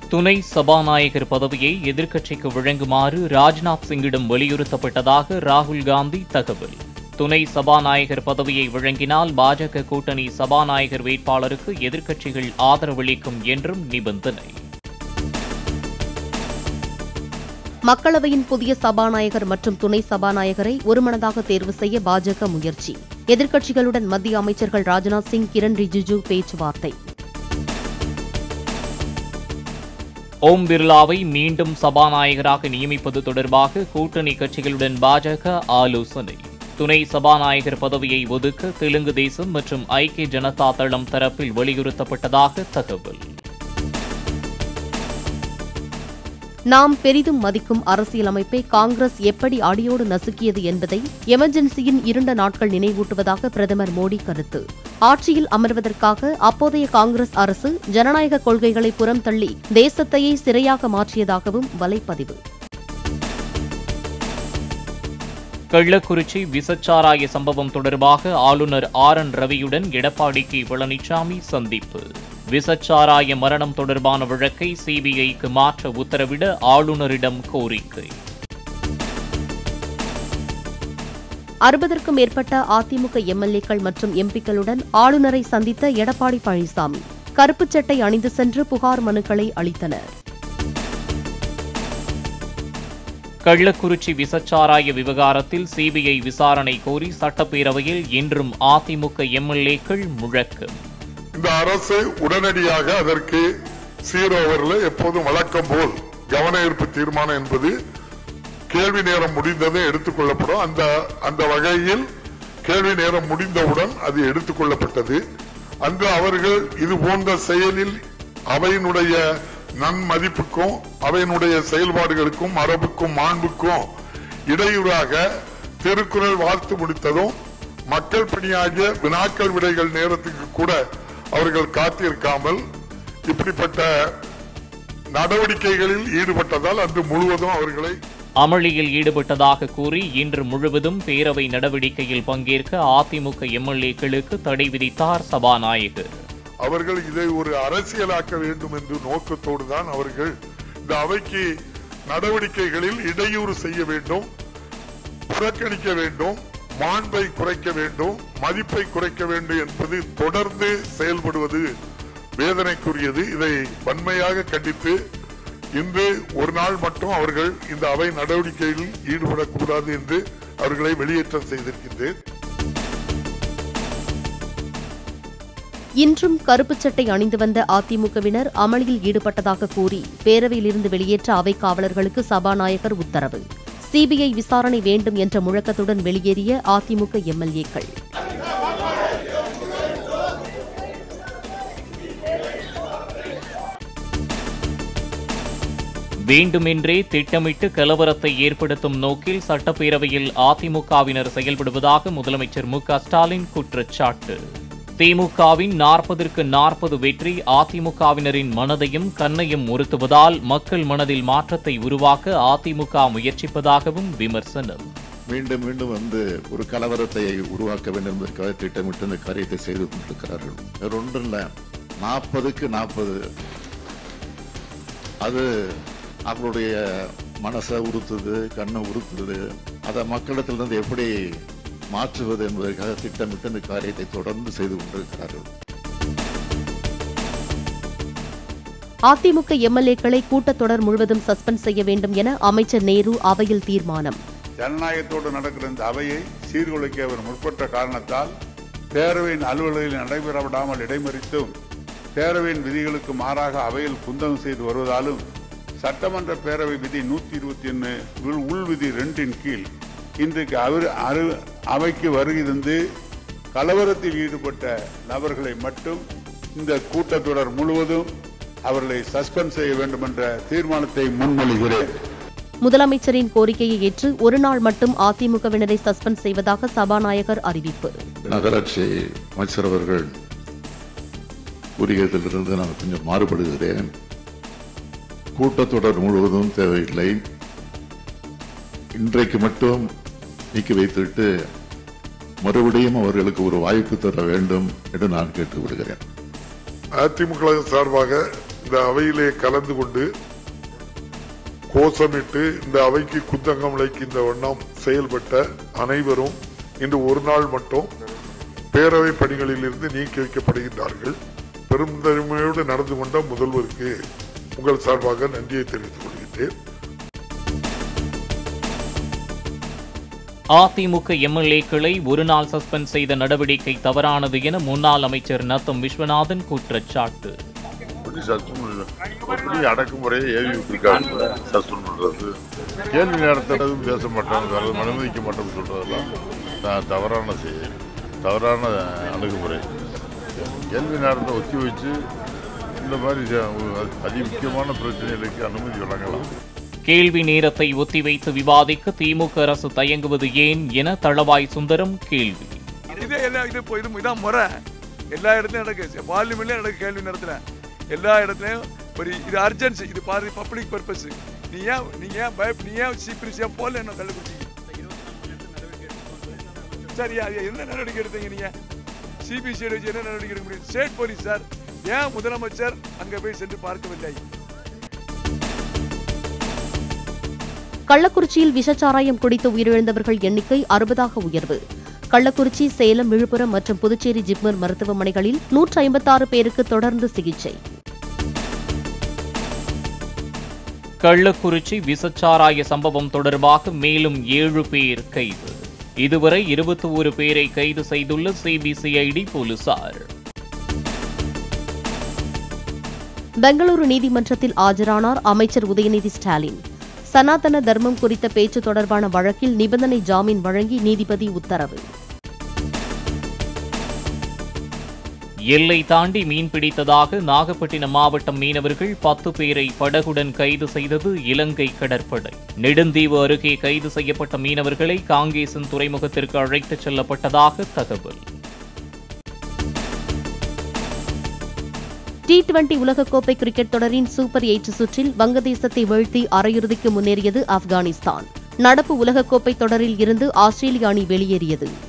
துணை சபாநாயகர் பதவியை எதிர்க்கட்சிக்கு வழங்குமாறு ராஜ்நாத் சிங்கிடம் வலியுறுத்தப்பட்டதாக ராகுல் காந்தி தகவல் துணை சபாநாயகர் பதவியை வழங்கினால் பாஜக கூட்டணி சபாநாயகர் வேட்பாளருக்கு எதிர்க்கட்சிகள் ஆதரவளிக்கும் என்றும் நிபந்தனை மக்களவையின் புதிய சபாநாயகர் மற்றும் துணை சபாநாயகரை ஒருமனதாக தேர்வு செய்ய பாஜக முயற்சி எதிர்க்கட்சிகளுடன் மத்திய அமைச்சர்கள் ராஜ்நாத் சிங் கிரண் ரிஜிஜு பேச்சுவார்த்தை ஓம் பிர்லாவை மீண்டும் சபாநாயகராக நியமிப்பது தொடர்பாக கூட்டணி கட்சிகளுடன் பாஜக ஆலோசனை துணை சபாநாயகர் பதவியை ஒதுக்க தெலுங்கு தேசம் மற்றும் ஐக்கிய ஜனதா தளம் தரப்பில் வலியுறுத்தப்பட்டதாக தகவல் நாம் பெரிதும் மதிக்கும் அரசியலமைப்பை காங்கிரஸ் எப்படி அடியோடு நசுக்கியது என்பதை எமர்ஜென்சியின் இருண்ட நாட்கள் நினைவூட்டுவதாக பிரதமர் மோடி கருத்து ஆட்சியில் அமர்வதற்காக அப்போதைய காங்கிரஸ் அரசு ஜனநாயக கொள்கைகளை புறம் தள்ளி தேசத்தையே சிறையாக மாற்றியதாகவும் வலைப்பதிவு கள்ளக்குறிச்சி விசச்சாராய சம்பவம் தொடர்பாக ஆளுநர் ஆர் என் ரவியுடன் எடப்பாடி கே பழனிசாமி சந்திப்பு விசச்சாராய மரணம் தொடர்பான வழக்கை சிபிஐக்கு மாற்ற உத்தரவிட ஆளுநரிடம் கோரிக்கை அறுபதற்கும் மேற்பட்ட அதிமுக எம்எல்ஏக்கள் மற்றும் எம்பிக்களுடன் ஆளுநரை சந்தித்த எடப்பாடி பழனிசாமி கருப்புச் சட்டை அணிந்து சென்று புகார் மனுக்களை அளித்தனர் கள்ளக்குறிச்சி விசச்சாராய விவகாரத்தில் சிபிஐ விசாரணை கோரி சட்டப்பேரவையில் இன்றும் அதிமுக எம்எல்ஏக்கள் முழக்கம் இந்த அரசு உடனடியாக அதற்கு சீரோவரில் எப்போதும் வழக்கம் போல் கவன ஈர்ப்பு தீர்மானம் என்பது கேள்வி நேரம் முடிந்ததும் எடுத்துக்கொள்ளப்படும் அந்த அந்த வகையில் கேள்வி நேரம் முடிந்தவுடன் அது எடுத்துக்கொள்ளப்பட்டது அன்று அவர்கள் இது போன்ற செயலில் அவையினுடைய நன்மதிப்புக்கும் அவையினுடைய செயல்பாடுகளுக்கும் மரபுக்கும் மாண்புக்கும் இடையூறாக திருக்குறள் வாழ்த்து முடித்ததும் மக்கள் பணியாகிய வினாக்கள் விடைகள் நேரத்துக்கு கூட அவர்கள் காத்திருக்காமல் இப்படிப்பட்ட நடவடிக்கைகளில் ஈடுபட்டதால் அன்று முழுவதும் அவர்களை அமளியில் ஈடுபட்டதாக கூறி இன்று முழுவதும் பேரவை நடவடிக்கையில் பங்கேற்க அதிமுக எம்எல்ஏக்களுக்கு தடை விதித்தார் சபாநாயகர் அவர்கள் இதை ஒரு அரசியலாக்க வேண்டும் என்று நோக்கத்தோடு தான் அவர்கள் இந்த அவைக்கு நடவடிக்கைகளில் இடையூறு செய்ய வேண்டும் புறக்கணிக்க வேண்டும் மாண்பை குறைக்க வேண்டும் மதிப்பை குறைக்க வேண்டும் என்பது தொடர்ந்து செயல்படுவது வேதனைக்குரியது இதை வன்மையாக கண்டித்து இன்று ஒரு நாள் மட்டும் அவர்கள் இந்த அவை நடவடிக்கையில் ஈடுபடக்கூடாது என்று அவர்களை வெளியேற்றம் செய்திருக்கின்றேன் இன்றும் கருப்புச் சட்டை அணிந்து வந்த அதிமுகவினர் அமளியில் ஈடுபட்டதாக கூறி பேரவையிலிருந்து வெளியேற்ற அவை காவலர்களுக்கு சபாநாயகர் உத்தரவு சிபிஐ விசாரணை வேண்டும் என்ற முழக்கத்துடன் வெளியேறிய அதிமுக எம்எல்ஏக்கள் வேண்டுமென்றே திட்டமிட்டு கலவரத்தை ஏற்படுத்தும் நோக்கில் சட்டப்பேரவையில் அதிமுகவினர் செயல்படுவதாக முதலமைச்சர் மு க ஸ்டாலின் குற்றச்சாட்டு திமுகவின் நாற்பதற்கு நாற்பது வெற்றி அதிமுகவினரின் மனதையும் கண்ணையும் உறுத்துவதால் மக்கள் மனதில் மாற்றத்தை உருவாக்க அதிமுக முயற்சிப்பதாகவும் விமர்சனம் மீண்டும் மீண்டும் வந்து ஒரு கலவரத்தை உருவாக்க வேண்டும் என்பதற்காக திட்டமிட்டு இந்த காரியத்தை செய்து கொண்டிருக்கிறார்கள் வேற ஒன்றும் இல்லை நாற்பதுக்கு நாற்பது அது அவங்களுடைய மனசை உறுத்துது கண்ணை உறுத்துது அதை மக்களிடத்திலிருந்து எப்படி மாற்றுவது என்பதற்காக திட்டமிட்டு இந்த காரியத்தை தொடர்ந்து செய்து கொண்டிருக்கிறார்கள் அதிமுக எம்எல்ஏக்களை கூட்டத்தொடர் முழுவதும் சஸ்பெண்ட் செய்ய வேண்டும் என அமைச்சர் நேரு அவையில் தீர்மானம் ஜனநாயகத்தோடு நடக்கிற இந்த அவையை சீர்குலைக்க அவர் முற்பட்ட காரணத்தால் பேரவையின் அலுவல்களில் நடைபெற விடாமல் இடைமறித்தும் பேரவையின் விதிகளுக்கு மாறாக அவையில் குந்தகம் செய்து வருவதாலும் சட்டமன்ற பேரவை விதி நூத்தி இருபத்தி ஒன்னு உள் விதி ரெண்டின் கீழ் இன்றைக்கு அவர் அரு- அவைக்கு வருகை தந்து கலவரத்தில் ஈடுபட்ட நபர்களை மட்டும் இந்த கூட்டத்தொடர் முழுவதும் அவர்களை சஸ்பெண்ட் செய்ய வேண்டும் என்ற தீர்மானத்தை முன்மொழிகிறேன் முதலமைச்சரின் கோரிக்கையை ஏற்று ஒரு நாள் மட்டும் அதிமுகவினரை சஸ்பெண்ட் செய்வதாக சபாநாயகர் அறிவிப்பு நகராட்சி அமைச்சர் அவர்கள் கூறியதிலிருந்து நான் கொஞ்சம் மாறுபடுகிறேன் கூட்டத்தொடர் முழுவதும் தேவையில்லை இன்றைக்கு மட்டும் நீக்கி வைத்துவிட்டு மறுபடியும் அவர்களுக்கு ஒரு வாய்ப்பு தர வேண்டும் என்று நான் கேட்டுக் விடுகிறேன் அதிமுக சார்பாக இந்த அவையிலே கலந்து கொண்டு கோஷமிட்டு இந்த அவைக்கு குத்தங்கம் விளைக்கின்ற வண்ணம் செயல்பட்ட அனைவரும் இன்று ஒரு நாள் மட்டும் பேரவை பணிகளில் இருந்து நீக்கி வைக்கப்படுகின்றார்கள் பெருந்தன்மையோடு நடந்து கொண்ட முதல்வருக்கு உங்கள் சார்பாக நன்றியை தெரிவித்துக் கொள்கின்றேன் அதிமுக எம்எல்ஏக்களை ஒருநாள் சஸ்பெண்ட் செய்த நடவடிக்கை தவறானது என முன்னாள் அமைச்சர் நத்தம் விஸ்வநாதன் குற்றச்சாட்டு எப்படி சஸ்பெண்ட் எப்படி அடக்குமுறையை ஏவி விட்டுருக்காங்க சஸ்பெண்ட் பண்றது கேள்வி நேரத்தில் எதுவும் பேச மாட்டோம் வேற எதுவும் அனுமதிக்க மாட்டோம்னு சொல்றதெல்லாம் த- தவறான செயல் தவறான அணுகுமுறை கேள்வி நேரத்தை ஒத்தி வச்சு இந்த மாதிரி ஜ- ஒரு அதி முக்கியமான பிரச்சனைகளுக்கு அனுமதி வழங்கலாம் கேள்வி நேரத்தை ஒத்திவைத்து விவாதிக்க திமுக அரசு தயங்குவது ஏன் என தளவாய் சுந்தரம் கேள்வி இதே எல்லா இது இப்போ இது இதான் முறை எல்லா இடத்துலயும் நடக்கு பார்லிமெண்ட்லயும் நடக்கு கேள்வி நேரத்துல எல்லா இடத்துலயும் ஒரு இது அர்ஜென்சி இது பாரு பப்ளிக் பர்பஸ் நீ ஏன் நீ ஏன் பயப் நீ ஏன் சீப்பிரிசியா போல என்ன கண்டுபிடிச்சிங்க சார் யா- யா- என்ன நடவடிக்கை எடுத்தீங்க நீங்க சிபிசிஐ வச்சு என்ன நடவடிக்கை எடுக்க முடியும் ஸ்டேட் போலீஸ் சார் ஏன் முதலமைச்சர் அங்க போய் சென்று பார்க்கவில்லை கள்ளக்குறிச்சியில் விஷச்சாராயம் குடித்து உயிரிழந்தவர்கள் எண்ணிக்கை அறுபதாக உயர்வு கள்ளக்குறிச்சி சேலம் விழுப்புரம் மற்றும் புதுச்சேரி ஜிப்மர் மருத்துவமனைகளில் நூற்று ஐம்பத்தாறு பேருக்கு தொடர்ந்து சிகிச்சை கள்ளக்குறிச்சி விசச்சாராய சம்பவம் தொடர்பாக மேலும் ஏழு பேர் கைது இதுவரை இருபத்தி ஒரு பேரை கைது செய்துள்ள சிபிசிஐடி போலீசார் பெங்களூரு நீதிமன்றத்தில் ஆஜரானார் அமைச்சர் உதயநிதி ஸ்டாலின் சனாதன தர்மம் குறித்த பேச்சு தொடர்பான வழக்கில் நிபந்தனை ஜாமீன் வழங்கி நீதிபதி உத்தரவு எல்லை தாண்டி மீன் பிடித்ததாக நாகப்பட்டினம் மாவட்டம் மீனவர்கள் பத்து பேரை படகுடன் கைது செய்தது இலங்கை கடற்படை நெடுந்தீவு அருகே கைது செய்யப்பட்ட மீனவர்களை காங்கேசன் துறைமுகத்திற்கு அழைத்துச் செல்லப்பட்டதாக தகவல் டி டுவெண்டி உலகக்கோப்பை கிரிக்கெட் தொடரின் சூப்பர் எயிட் சுற்றில் வங்கதேசத்தை வீழ்த்தி அரையிறுதிக்கு முன்னேறியது ஆப்கானிஸ்தான் நடப்பு உலகக்கோப்பை தொடரில் இருந்து ஆஸ்திரேலிய அணி வெளியேறியது